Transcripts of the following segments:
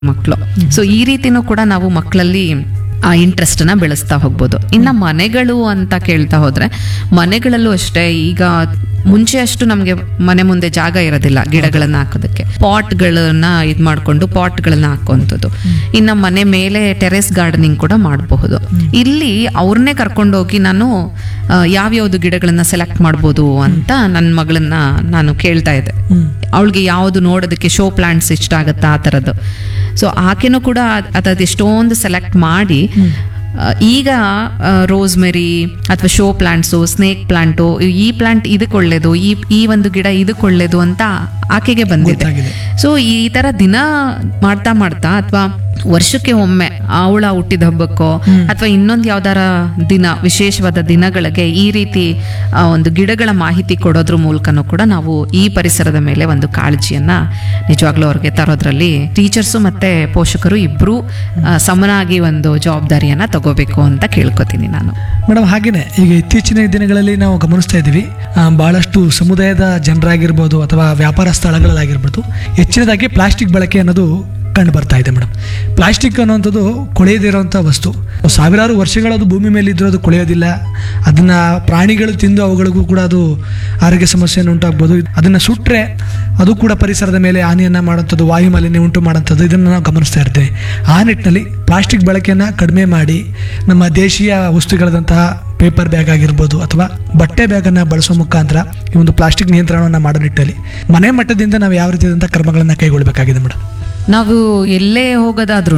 ಮಕ್ಕಳು ಸೊ ಈ ರೀತಿನೂ ಕೂಡ ನಾವು ಮಕ್ಕಳಲ್ಲಿ ಆ ಇಂಟ್ರೆಸ್ಟ್ ನ ಬೆಳೆಸ್ತಾ ಹೋಗ್ಬೋದು ಇನ್ನ ಮನೆಗಳು ಅಂತ ಕೇಳ್ತಾ ಹೋದ್ರೆ ಮನೆಗಳಲ್ಲೂ ಅಷ್ಟೇ ಈಗ ಮುಂಚೆ ಅಷ್ಟು ನಮ್ಗೆ ಮನೆ ಮುಂದೆ ಜಾಗ ಇರೋದಿಲ್ಲ ಗಿಡಗಳನ್ನ ಹಾಕೋದಕ್ಕೆ ಪಾಟ್ಗಳನ್ನ ಇದ್ ಮಾಡ್ಕೊಂಡು ಪಾಟ್ಗಳನ್ನ ಹಾಕುವಂಥದ್ದು ಇನ್ನ ಮನೆ ಮೇಲೆ ಟೆರೆಸ್ ಗಾರ್ಡನಿಂಗ್ ಕೂಡ ಮಾಡಬಹುದು ಇಲ್ಲಿ ಅವ್ರನ್ನೇ ಕರ್ಕೊಂಡೋಗಿ ನಾನು ಆ, ಯಾವ್ಯಾವ್ದು ಗಿಡಗಳನ್ನ ಸೆಲೆಕ್ಟ್ ಮಾಡ್ಬೋದು ಅಂತ ನನ್ನ ಮಗಳನ್ನ ನಾನು ಕೇಳ್ತಾ ಇದ್ದೆ ಅವಳಿಗೆ ಯಾವುದು ನೋಡೋದಕ್ಕೆ ಶೋ ಪ್ಲಾಂಟ್ಸ್ ಇಷ್ಟ ಆಗುತ್ತಾ ಆ ಥರದ್ದು ಸೊ ಆಕೆನೂ ಕೂಡ ಅದ್ ಎಷ್ಟೊಂದು ಸೆಲೆಕ್ಟ್ ಮಾಡಿ ಆ, ಈಗ ರೋಸ್ಮೆರಿ ಅಥವಾ ಶೋ ಪ್ಲಾಂಟ್ಸು ಸ್ನೇಕ್ ಪ್ಲಾಂಟು ಈ ಪ್ಲಾಂಟ್ ಇದಕ್ಕೆ ಒಳ್ಳೇದು ಈ ಈ ಒಂದು ಗಿಡ ಇದಕ್ಕೆ ಒಳ್ಳೇದು ಅಂತ ಆಕೆಗೆ ಬಂದಿದೆ ಗೊತ್ತಾಗಿದೆ. ಸೊ ಈ ತರ ದಿನ ಮಾಡ್ತಾ ಮಾಡ್ತಾ ಅಥವಾ ವರ್ಷಕ್ಕೆ ಒಮ್ಮೆ ಅವಳ ಹುಟ್ಟಿದ ಹಬ್ಬಕ್ಕೋ ಅಥವಾ ಇನ್ನೊಂದು ಯಾವ್ದಾರ ದಿನ ವಿಶೇಷವಾದ ದಿನಗಳಿಗೆ ಈ ರೀತಿ ಆ, ಒಂದು ಗಿಡಗಳ ಮಾಹಿತಿ ಕೊಡೋದ್ರ ಮೂಲಕನೂ ಕೂಡ ನಾವು ಈ ಪರಿಸರದ ಮೇಲೆ ಒಂದು ಕಾಳಜಿಯನ್ನ ನಿಜವಾಗ್ಲೂ ಅವ್ರಿಗೆ ತರೋದ್ರಲ್ಲಿ ಟೀಚರ್ಸು ಮತ್ತೆ ಪೋಷಕರು ಇಬ್ರು ಆ, ಸಮನಾಗಿ ಒಂದು ಜವಾಬ್ದಾರಿಯನ್ನ ತಗೋಬೇಕು ಅಂತ ಕೇಳ್ಕೊತೀನಿ ನಾನು ಮೇಡಮ್ ಹಾಗೇನೆ ಈಗ ಇತ್ತೀಚಿನ ದಿನಗಳಲ್ಲಿ ನಾವು ಗಮನಿಸ್ತಾ ಇದ್ದೀವಿ ಆ, ಬಹಳಷ್ಟು ಸಮುದಾಯದ ಜನರಾಗಿರ್ಬೋದು ಅಥವಾ ವ್ಯಾಪಾರ ಸ್ಥಳಗಳಲ್ಲಾಗಿರ್ಬೋದು ಹೆಚ್ಚಿನದಾಗಿ ಪ್ಲಾಸ್ಟಿಕ್ ಬಳಕೆ ಅನ್ನೋದು ಕಂಡು ಬರ್ತಾ ಇದೆ ಮೇಡಮ್ ಪ್ಲಾಸ್ಟಿಕ್ ಅನ್ನುವಂಥದ್ದು ಕೊಳೆಯದಿರೋಂಥ ವಸ್ತು ಸಾವಿರಾರು ವರ್ಷಗಳದು ಭೂಮಿ ಮೇಲೆ ಇದ್ರೂ ಅದು ಕೊಳೆಯೋದಿಲ್ಲ ಅದನ್ನು ಪ್ರಾಣಿಗಳು ತಿಂದು ಅವುಗಳಿಗೂ ಕೂಡ ಅದು ಆರೋಗ್ಯ ಸಮಸ್ಯೆಯನ್ನು ಉಂಟಾಗ್ಬೋದು ಅದನ್ನು ಸುಟ್ಟರೆ ಅದು ಕೂಡ ಪರಿಸರದ ಮೇಲೆ ಹಾನಿಯನ್ನು ಮಾಡೋಂಥದ್ದು ವಾಯು ಮಾಲಿನ್ಯ ಉಂಟು ಮಾಡೋಂಥದ್ದು ಇದನ್ನು ನಾವು ಗಮನಿಸ್ತಾ ಇರ್ತೇವೆ ಆ ನಿಟ್ಟಿನಲ್ಲಿ ಪ್ಲಾಸ್ಟಿಕ್ ಬಳಕೆಯನ್ನು ಕಡಿಮೆ ಮಾಡಿ ನಮ್ಮ ದೇಶೀಯ ವಸ್ತುಗಳಾದಂತಹ ಪೇಪರ್ ಬ್ಯಾಗ್ ಆಗಿರ್ಬೋದು ಅಥವಾ ಬಟ್ಟೆ ಬ್ಯಾಗನ್ನು ಬಳಸೋ ಮುಖಾಂತರ ಈ ಒಂದು ಪ್ಲಾಸ್ಟಿಕ್ ನಿಯಂತ್ರಣವನ್ನು ಮಾಡೋ ನಿಟ್ಟಲ್ಲಿ ಮನೆ ಮಟ್ಟದಿಂದ ನಾವು ಯಾವ ರೀತಿಯಾದಂಥ ಕ್ರಮಗಳನ್ನು ಕೈಗೊಳ್ಳಬೇಕಾಗಿದೆ ಮೇಡಮ್ ನಾವು ಎಲ್ಲೇ ಹೋಗೋದಾದ್ರೂ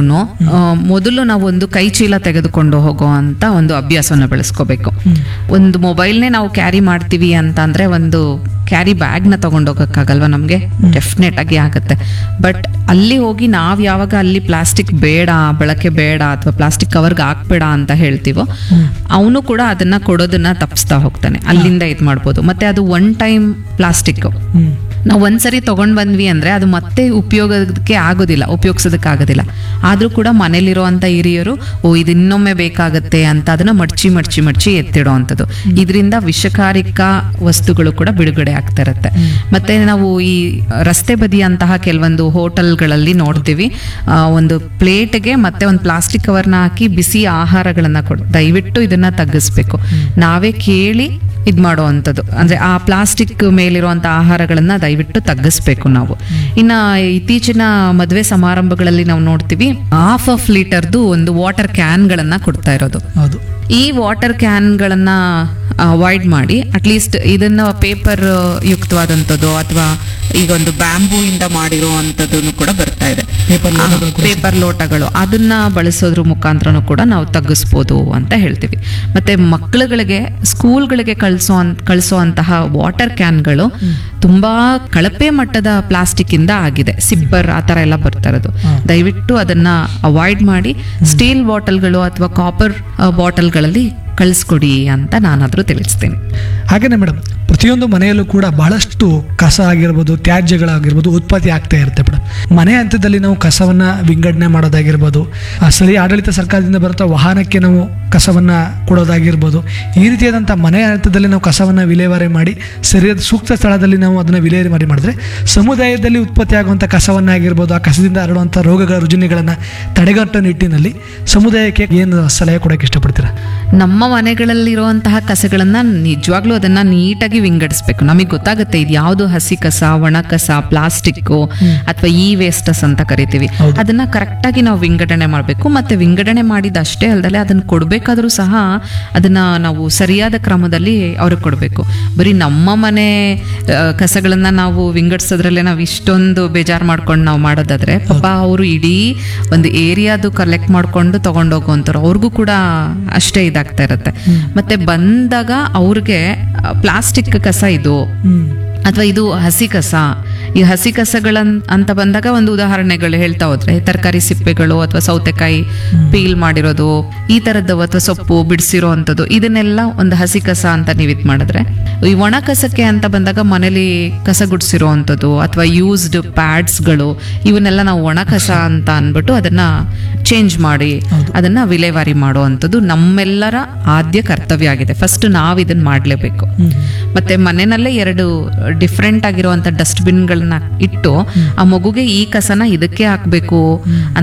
ಮೊದಲು ನಾವು ಒಂದು ಕೈ ಚೀಲ ತೆಗೆದುಕೊಂಡು ಹೋಗೋ ಅಂತ ಒಂದು ಅಭ್ಯಾಸವನ್ನು ಬೆಳೆಸ್ಕೋಬೇಕು ಒಂದು ಮೊಬೈಲ್ನೇ ನಾವು ಕ್ಯಾರಿ ಮಾಡ್ತೀವಿ ಅಂತ ಅಂದ್ರೆ ಒಂದು ಕ್ಯಾರಿ ಬ್ಯಾಗ್ನ ತಗೊಂಡೋಗಕ್ಕಾಗಲ್ವಾ ನಮಗೆ ಡೆಫಿನೆಟ್ ಆಗಿ ಆಗುತ್ತೆ ಬಟ್ ಅಲ್ಲಿ ಹೋಗಿ ನಾವು ಯಾವಾಗ ಅಲ್ಲಿ ಪ್ಲಾಸ್ಟಿಕ್ ಬೇಡ ಬಳಕೆ ಬೇಡ ಅಥವಾ ಪ್ಲಾಸ್ಟಿಕ್ ಕವರ್ಗೆ ಹಾಕ್ಬೇಡ ಅಂತ ಹೇಳ್ತೀವೋ ಅವನು ಕೂಡ ಅದನ್ನ ಕೊಡೋದನ್ನ ತಪ್ಪಿಸ್ತಾ ಹೋಗ್ತಾನೆ ಅಲ್ಲಿಂದ ಇದು ಮಾಡ್ಬೋದು ಮತ್ತೆ ಅದು ಒನ್ ಟೈಮ್ ಪ್ಲಾಸ್ಟಿಕ್ ಹ್ಮ್ ನಾವು ಒಂದ್ಸರಿ ತಗೊಂಡ್ ಬಂದ್ವಿ ಅಂದ್ರೆ ಅದು ಮತ್ತೆ ಉಪಯೋಗಕ್ಕೆ ಆಗೋದಿಲ್ಲ ಉಪಯೋಗಿಸೋದಕ್ಕೆ ಆಗೋದಿಲ್ಲ ಆದ್ರೂ ಕೂಡ ಮನೇಲಿರುವಂತ ಹಿರಿಯರು ಓ ಇದು ಇನ್ನೊಮ್ಮೆ ಬೇಕಾಗತ್ತೆ ಅಂತ ಅದನ್ನ ಮಡ್ಚಿ ಮಡ್ಚಿ ಮಡ್ಚಿ ಎತ್ತಿಡೋ ಅಂಥದ್ದು ಇದರಿಂದ ವಿಷಕಾರಿಕ ವಸ್ತುಗಳು ಕೂಡ ಬಿಡುಗಡೆ ಆಗ್ತಾ ಇರುತ್ತೆ ಮತ್ತೆ ನಾವು ಈ ರಸ್ತೆ ಬದಿಯಂತಹ ಕೆಲವೊಂದು ಹೋಟೆಲ್ಗಳಲ್ಲಿ ನೋಡ್ತೀವಿ ಆ, ಒಂದು ಪ್ಲೇಟ್ಗೆ ಮತ್ತೆ ಒಂದು ಪ್ಲಾಸ್ಟಿಕ್ ಕವರ್ನ ಹಾಕಿ ಬಿಸಿ ಆಹಾರಗಳನ್ನ ಕೊಡ್ ದಯವಿಟ್ಟು ಇದನ್ನ ತಗ್ಗಿಸ್ಬೇಕು ನಾವೇ ಕೇಳಿ ಇದ್ ಮಾಡೋ ಅಂಥದ್ದು ಅಂದ್ರೆ ಆ ಪ್ಲಾಸ್ಟಿಕ್ ಮೇಲಿರುವಂತ ಆಹಾರಗಳನ್ನ ದಯವಿಟ್ಟು ತಗ್ಗಿಸ್ಬೇಕು ನಾವು ಇನ್ನ ಇತ್ತೀಚಿನ ಮದುವೆ ಸಮಾರಂಭಗಳಲ್ಲಿ ನಾವು ನೋಡ್ತೀವಿ ಹಾಫ್ ಆಫ್ ಲೀಟರ್ದು ಒಂದು ವಾಟರ್ ಕ್ಯಾನ್ಗಳನ್ನ ಕೊಡ್ತಾ ಇರೋದು ಹೌದು ಈ ವಾಟರ್ ಕ್ಯಾನ್ಗಳನ್ನ ಅವಾಯ್ಡ್ ಮಾಡಿ ಅಟ್ಲೀಸ್ಟ್ ಇದನ್ನ ಪೇಪರ್ ಯುಕ್ತವಾದಂಥದ್ದು ಅಥವಾ ಈಗ ಒಂದು ಬ್ಯಾಂಬೂ ಇಂದ ಮಾಡಿರೋ ಅಂಥದ್ದು ಕೂಡ ಬರ್ತಾ ಇದೆ ಪೇಪರ್ ಲೋಟಗಳು ಕೂಡ ಪೇಪರ್ ಲೋಟಗಳು ಅದನ್ನ ಬಳಸೋದ್ರ ಮುಖಾಂತರನೂ ಕೂಡ ನಾವು ತಗ್ಗಿಸ್ಬೋದು ಅಂತ ಹೇಳ್ತೀವಿ ಮತ್ತೆ ಮಕ್ಕಳುಗಳಿಗೆ ಸ್ಕೂಲ್ಗಳಿಗೆ ಕಳಿಸೋ ಕಳಿಸೋ ಅಂತಹ ವಾಟರ್ ಕ್ಯಾನ್ಗಳು ತುಂಬಾ ಕಳಪೆ ಮಟ್ಟದ ಪ್ಲಾಸ್ಟಿಕ್ ಇಂದ ಆಗಿದೆ ಸಿಪ್ಪರ್ ಆ ತರ ಎಲ್ಲ ಬರ್ತಾ ಇರೋದು ದಯವಿಟ್ಟು ಅದನ್ನ ಅವಾಯ್ಡ್ ಮಾಡಿ ಸ್ಟೀಲ್ ಬಾಟಲ್ಗಳು ಅಥವಾ ಕಾಪರ್ ಬಾಟಲ್ಗಳಲ್ಲಿ ಕಳಿಸ್ಕೊಡಿ ಅಂತ ನಾನಾದ್ರೂ ತಿಳಿಸ್ತೀನಿ ಹಾಗೇನೆ ಮೇಡಮ್ ಪ್ರತಿಯೊಂದು ಮನೆಯಲ್ಲೂ ಕೂಡ ಬಹಳಷ್ಟು ಕಸ ಆಗಿರ್ಬೋದು ತ್ಯಾಜ್ಯಗಳಾಗಿರ್ಬೋದು ಉತ್ಪತ್ತಿ ಆಗ್ತಾ ಇರುತ್ತೆ ಮೇಡಮ್ ಮನೆ ಹಂತದಲ್ಲಿ ನಾವು ಕಸವನ್ನ ವಿಂಗಡಣೆ ಮಾಡೋದಾಗಿರ್ಬೋದು ಆ ಸರಿ ಆಡಳಿತ ಸರ್ಕಾರದಿಂದ ಬರುತ್ತಾ ವಾಹನಕ್ಕೆ ನಾವು ಕಸವನ್ನ ಕೊಡೋದಾಗಿರ್ಬೋದು ಈ ರೀತಿಯಾದಂಥ ಮನೆ ಹಂತದಲ್ಲಿ ನಾವು ಕಸವನ್ನ ವಿಲೇವಾರಿ ಮಾಡಿ ಸರಿಯಾದ ಸೂಕ್ತ ಸ್ಥಳದಲ್ಲಿ ನಾವು ಅದನ್ನ ವಿಲೇವಾರಿ ಮಾಡಿದ್ರೆ ಸಮುದಾಯದಲ್ಲಿ ಉತ್ಪತ್ತಿ ಆಗುವಂಥ ಕಸವನ್ನ ಆಗಿರ್ಬೋದು ಆ ಕಸದಿಂದ ಹರಡುವಂಥ ರೋಗಗಳ ರುಜಿನಗಳನ್ನು ತಡೆಗಟ್ಟೋ ನಿಟ್ಟಿನಲ್ಲಿ ಸಮುದಾಯಕ್ಕೆ ಏನು ಸಲಹೆ ಕೊಡೋಕೆ ಇಷ್ಟಪಡ್ತೀರಾ ನಮ್ಮ ಮನೆಗಳಲ್ಲಿರುವಂತಹ ಕಸಗಳನ್ನ ನಿಜವಾಗ್ಲೂ ಅದನ್ನ ನೀಟಾಗಿ ವಿಂಗಡಿಸ್ಬೇಕು ನಮಗೆ ಗೊತ್ತಾಗುತ್ತೆ ಇದು ಯಾವುದು ಹಸಿ ಕಸ ಒಣ ಕಸ ಪ್ಲಾಸ್ಟಿಕ್ ಅಥವಾ ಇ ವೇಸ್ಟಸ್ ಅಂತ ಕರಿತೀವಿ ಹೌದು. ಅದನ್ನ ಕರೆಕ್ಟ್ ಆಗಿ ನಾವು ವಿಂಗಡಣೆ ಮಾಡಬೇಕು ಮತ್ತೆ ವಿಂಗಡಣೆ ಮಾಡಿದ ಅಷ್ಟೇ ಅಲ್ಲದೆ ಅದನ್ನ ಕೊಡ್ಬೇಕಾದ್ರೂ ಸಹ ಅದನ್ನ ನಾವು ಸರಿಯಾದ ಕ್ರಮದಲ್ಲಿ ಅವ್ರಿಗೆ ಕೊಡಬೇಕು ಬರೀ ನಮ್ಮ ಮನೆ ಆ, ಕಸಗಳನ್ನ ನಾವು ವಿಂಗಡಿಸೋದ್ರಲ್ಲೇ ನಾವು ಇಷ್ಟೊಂದು ಬೇಜಾರು ಮಾಡ್ಕೊಂಡು ನಾವು ಮಾಡೋದಾದ್ರೆ ಪಾಪ ಅವರು ಇಡೀ ಒಂದು ಏರಿಯಾದು ಕಲೆಕ್ಟ್ ಮಾಡ್ಕೊಂಡು ತಗೊಂಡೋಗುವಂಥವ್ರು ಅವ್ರಿಗೂ ಕೂಡ ಅಷ್ಟೇ ಇದಾಗ್ತಾ ಇರುತ್ತೆ ಮತ್ತೆ ಬಂದಾಗ ಅವ್ರಿಗೆ ಪ್ಲಾಸ್ಟಿಕ್ ಕಸ ಇದು ಹ್ಮ್ ಅಥವಾ ಇದು ಹಸಿ ಕಸ ಈ ಹಸಿ ಕಸಗಳ ಅಂತ ಬಂದಾಗ ಒಂದು ಉದಾಹರಣೆಗಳು ಹೇಳ್ತಾ ಹೋದ್ರೆ ತರಕಾರಿ ಸಿಪ್ಪೆಗಳು ಅಥವಾ ಸೌತೆಕಾಯಿ ಪೀಲ್ ಮಾಡಿರೋದು ಈ ತರದ್ದು ಅಥವಾ ಸೊಪ್ಪು ಬಿಡಿಸಿರೋ ಅಂಥದ್ದು ಇದನ್ನೆಲ್ಲ ಒಂದು ಹಸಿ ಕಸ ಅಂತ ನೀವು ಇದು ಮಾಡಿದ್ರೆ ಈ ಒಣ ಕಸಕ್ಕೆ ಅಂತ ಬಂದಾಗ ಮನೇಲಿ ಕಸ ಗುಡಿಸಿರೋ ಅಂಥದ್ದು ಅಥವಾ ಯೂಸ್ಡ್ ಪ್ಯಾಡ್ಸ್ಗಳು ಇವನ್ನೆಲ್ಲ ನಾವು ಒಣ ಕಸ ಅಂತ ಅಂದ್ಬಿಟ್ಟು ಅದನ್ನ ಚೇಂಜ್ ಮಾಡಿ ಅದನ್ನ ವಿಲೇವಾರಿ ಮಾಡುವಂಥದ್ದು ನಮ್ಮೆಲ್ಲರ ಆದ್ಯ ಕರ್ತವ್ಯ ಆಗಿದೆ ಫಸ್ಟ್ ನಾವು ಇದನ್ನ ಮಾಡಲೇಬೇಕು ಮತ್ತೆ ಮನೆಯಲ್ಲೇ ಎರಡು ಡಿಫ್ರೆಂಟ್ ಆಗಿರುವಂಥ ಡಸ್ಟ್ಬಿನ್ಗಳನ್ನ ಅಂಶಗಳನ್ನ ಇಟ್ಟು ಆ ಮಗುಗೆ ಈ ಕಸನ ಇದಕ್ಕೆ ಹಾಕ್ಬೇಕು